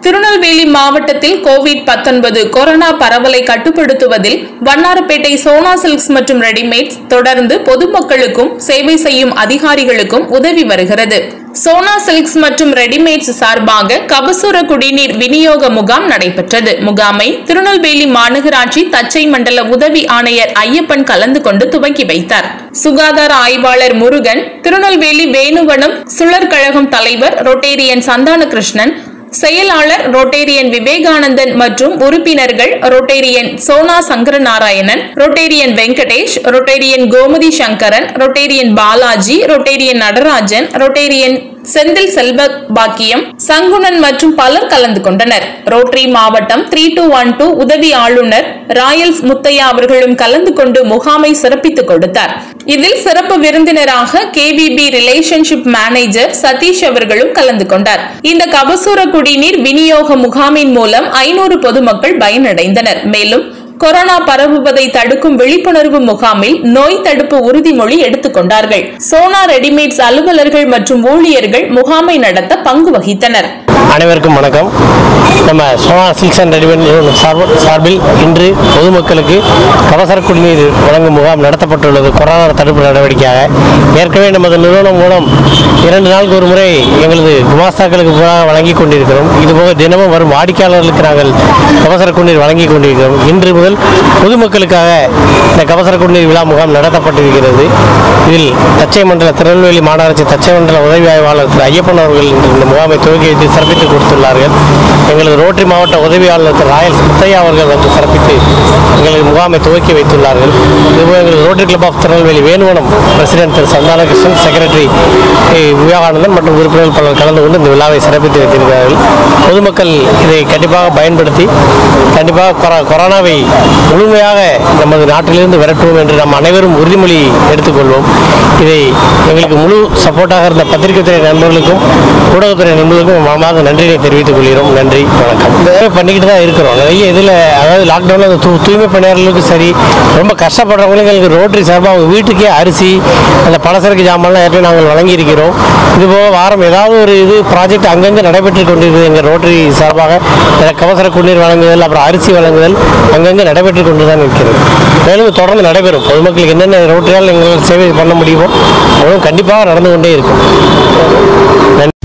திருநெல்வேலி மாவட்டத்தில் Covid 19 corona பரவலை கட்டுப்படுத்துவதில் வண்ணாரப்பேட்டை சோனா சில்க்ஸ் மற்றும் ரெடிமேட்ஸ் தொடர்ந்து பொதுமக்களுக்கும் சேவை செய்யும் அதிகாரிகளுக்கும் உதவி வருகிறது சோனா சில்க்ஸ் மற்றும் ரெடிமேட்ஸ் சார்பாக கபசுர குடிநீர் விநியோக முகாம் நடைபெற்றது முகாமை திருநெல்வேலி மாநகராட்சி தச்சை மண்டல உதவி ஆணையர் ஐயப்பன் கலந்து கொண்டு துவக்கி வைத்தார் சுகாதார ஆய்வாளர் முருகன் திருநெல்வேலி வேணுவனம் சுழற் கழகம் தலைவர் ரொட்டேரியன் சந்தானகிருஷ்ணன் செயலாளர் ரொட்டேரியன் விவேகானந்தன் மற்றும் உறுப்பினர்கள் Rotarian Sona Sankaranarayanan Rotarian Venkatesh Rotarian Gomathi Sankaran Rotarian Balaji Rotarian Natarajan Rotarian Senthil Selva Bakkiyam சங்குணன் மற்றும் பலர் கலந்து கொண்டனர் ரோட்டரி மாவட்டம் த்ரீ டூ ஒன் டூ உதவி ஆளுநர் ராயல்ஸ் முத்தையா அவர்களும் கலந்து கொண்டு முகாமை சிறப்பித்துக் கொடுத்தார் இதில் சிறப்பு விருந்தினராக கேபிபி ரிலேஷன்ஷிப் மேனேஜர் சதீஷ் அவர்களும் கலந்து கொண்டார் இந்த கபசூர குடிநீர் விநியோக முகாமின் மூலம் ஐநூறு பொதுமக்கள் பயனடைந்தனர் மேலும் கொரோனா பரவுவதை தடுக்கும் விழிப்புணர்வு முகாமில் நோய் தடுப்பு உறுதிமொழி எடுத்துக் கொண்டார்கள் சோனா ரெடிமேட்ஸ் அலுவலர்கள் மற்றும் ஊழியர்கள் முகாமை நடத்த பங்கு வகித்தனர் அனைவருக்கும் வணக்கம் நம்ம சோனா சில்க்ஸ் அண்ட் ரெடிமேட் நிறுவனம் சார்பு- சார்பில் இன்று பொதுமக்களுக்கு கபசர குடிநீர் வழங்கும் முகாம் நடத்தப்பட்டுள்ளது கொரோனா தடுப்பு நடவடிக்கையாக ஏற்கனவே நமது நிறுவனம் மூலம் இரண்டு நாளுக்கு ஒரு முறை எங்களது குமாஸ்தாக்களுக்கு பூரா வழங்கி கொண்டிருக்கிறோம் இதுபோக தினமும் வரும் வாடிக்கையாளர்களுக்கு நாங்கள் கபசர குடிநீர் வழங்கி கொண்டிருக்கிறோம் இன்று முதல் பொதுமக்களுக்காக இந்த கபசர குடிநீர் விழா முகாம் நடத்தப்பட்டிருக்கிறது இதில் தச்சை மண்டல திருநெல்வேலி மாநகராட்சி தச்சை மண்டல உதவி ஆய்வாளர் திரு ஐயப்பன் அவர்கள் இன்று இந்த முகாமை துவக்கி வைத்து சிறப்பித்து கொடுத்துள்ளார்கள் எங்களது ரோட்டரி மாவட்ட உதவியாளர் திரு ராயல் முத்தையா அவர்கள் வந்து சிறப்பித்து எங்களது முகாமை துவக்கி வைத்துள்ளார்கள் இதுபோல் எங்களது Rotary club of Tirunelveli Venuvanam president Thiru Santhanakrishnan secretary A, Vivekanandan மற்றும் உறுப்பினர்கள் பலர் கலந்து கொண்டு இந்த விழாவை சிறப்பித்து வைத்திருக்கிறார்கள் பொதுமக்கள் இதை கண்டிப்பாக பயன்படுத்தி கண்டிப்பாக கொரோ- கொரோனாவை முழுமையாக நமது நாட்டிலிருந்து விரட்டுவோம் என்று நாம் அனைவரும் உறுதிமொழி எடுத்துக்கொள்வோம் இதை எங்களுக்கு முழு சப்போர்ட்டாக இருந்த பத்திரிகைத்துறை நண்பர்களுக்கும் ஊடகத்துறை நண்பர்களுக்கும் மனமாக நன்றியை தெரிவித்துக் கொள்கிறோம் நன்றி வணக்கம் இதை பண்ணிக்கிட்டு தான் இருக்கிறோம் நிறைய இதில் அதாவது லாக்டவுனில் அந்த தூ தூய்மை பணியாளர்களுக்கு சரி ரொம்ப கஷ்டப்படுறவங்களுக்கு எங்களுக்கு ரோட்டரி சார்பாக அவங்க வீட்டுக்கே அரிசி அந்த பலசரக்கு ஜாமான்லாம் ஏற்கனவே நாங்கள் வழங்கியிருக்கிறோம் இதுபோக வாரம் ஏதாவது ஒரு இது ப்ராஜெக்ட் அங்கங்கே நடைபெற்று கொண்டிருக்கிறது எங்கள் ரோட்டரி சார்பாக இந்த கவசர குடிநீர் வழங்குதல் அப்புறம் அரிசி வழங்குதல் அங்கங்கே நடைபெற்று கொண்டு தான் இருக்கிறது மேலும் தொடர்ந்து நடைபெறும் பொதுமக்களுக்கு என்னென்ன ரோட்டரியால் எங்களால் சேவை பண்ண முடியுமோ அதுவும் கண்டிப்பாக நடந்து கொண்டே இருக்கும் நன்றி